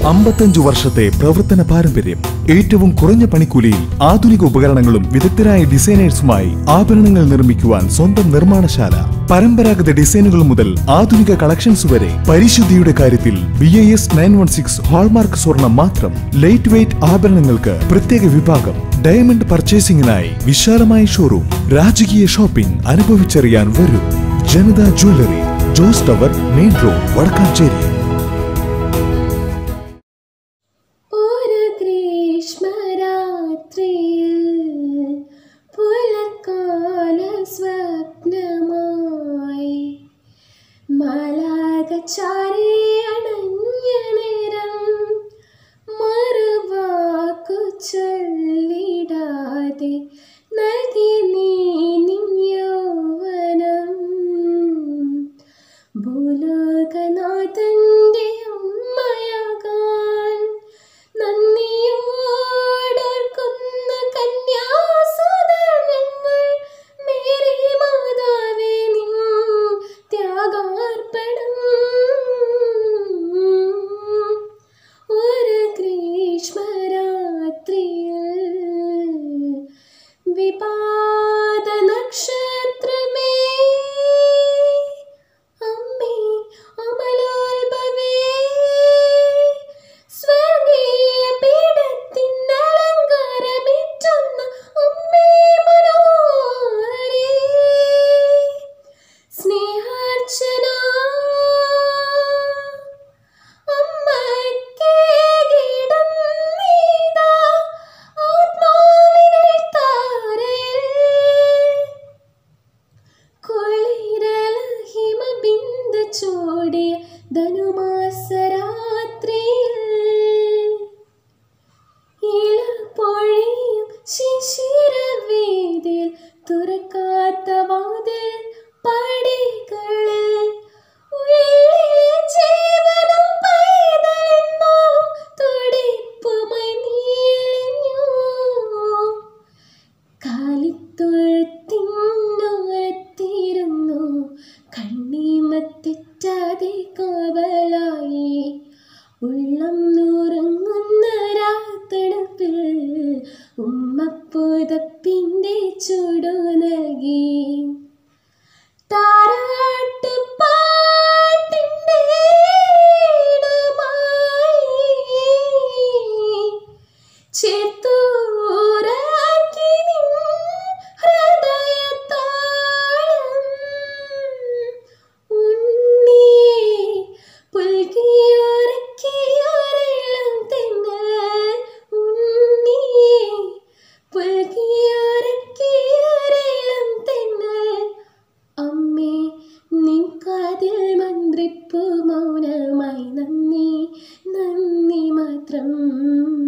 അമ്പത്തഞ്ചു വർഷത്തെ പ്രവർത്തന പാരമ്പര്യം ഏറ്റവും കുറഞ്ഞ പണിക്കൂലിയിൽ ആധുനിക ഉപകരണങ്ങളും വിദഗ്ധരായ ഡിസൈനേഴ്സുമായി ആഭരണങ്ങൾ നിർമ്മിക്കുവാൻ സ്വന്തം നിർമ്മാണശാല പരമ്പരാഗത ഡിസൈനുകൾ മുതൽ ആധുനിക കളക്ഷൻസ് വരെ പരിശുദ്ധിയുടെ കാര്യത്തിൽ B I S nine one six hallmark സ്വർണം മാത്രം ലൈറ്റ് വെയ്റ്റ് ആഭരണങ്ങൾക്ക് പ്രത്യേക വിഭാഗം ഡയമണ്ട് പർച്ചേസിംഗിനായി വിശാലമായ ഷോറൂം രാജകീയ ഷോപ്പിംഗ് അനുഭവിച്ചറിയാൻ വരൂ Janatha jewellery Jose tower main road Vadakkanchery ഒരു ഗ്രീഷ്മരാത്രിയിൽ പുലർക്കാല സ്വപ്നമായി മലാകച്ചാരി അണഞ്ഞ നേരം മറുവാക്കു ചൊല്ലിടാതെ നൽകി നീ നിൻ യൗവനം ഭൂലോകനാഥന്റെ അമ്മയാകാൻ നന്ദിയോടോർക്കുന്ന കന്യാസുതനങ്ങൾ മേരി മാതാവേ നിൻ ത്യാഗാർപ്പണം ഒരു ഗ്രീഷ്മരാത്രിയിൽ വിപാദ നക്ഷത്രമേ അമ്മേ അമലോത്ഭവേ സ്വർഗീയ പീഠത്തിൻ അലങ്കാരമേറ്റുന്ന അമ്മേ മനോഹരേ സ്നേഹാർച്ചന അമ്മയ്ക്കേകിടും നീതാ ആത്മാവിനെ താരേ കുളിരല ഹിമബിന്ദ ചോടിയ ധനുമാസരാത്രിയിൽ ഇളപൊഴിയും ശിശിരവേദിയിൽ തുറക്കാത്ത വാതിൽ പടികളിൽ ഉള്ളിലെ ജീവനും പൈതലെന്നോ തുടിപ്പുമായി നീളഞ്ഞു കാലിത്തൊഴുത്തിനോരത്തിരുന്നു കണ്ണീമത്തെറ്റാതെ കാവലായി ഉള്ളം നുറങ്ങുന്ന രാത്തണുപ്പിൽ ഉമ്മപ്പുതപ്പിന്റെ ചുടു നൽകി താരാട്ട് പാട്ടിൻ്റെ ഈണമായി ചേർത്തൂരാക്കി നിൻ ഹൃദയത്താളം ഉണ്ണിയെ പുൽകിയൊരക്കിയൊരിളം തെന്നൽ ഉണ്ണിയെ പുൽകിയൊരക്കിയൊരിളം തെന്നൽ അമ്മേ നിൻ കാതിൽ മന്ത്രിപ്പു മൗനമായി നന്ദി നന്ദി മാത്രം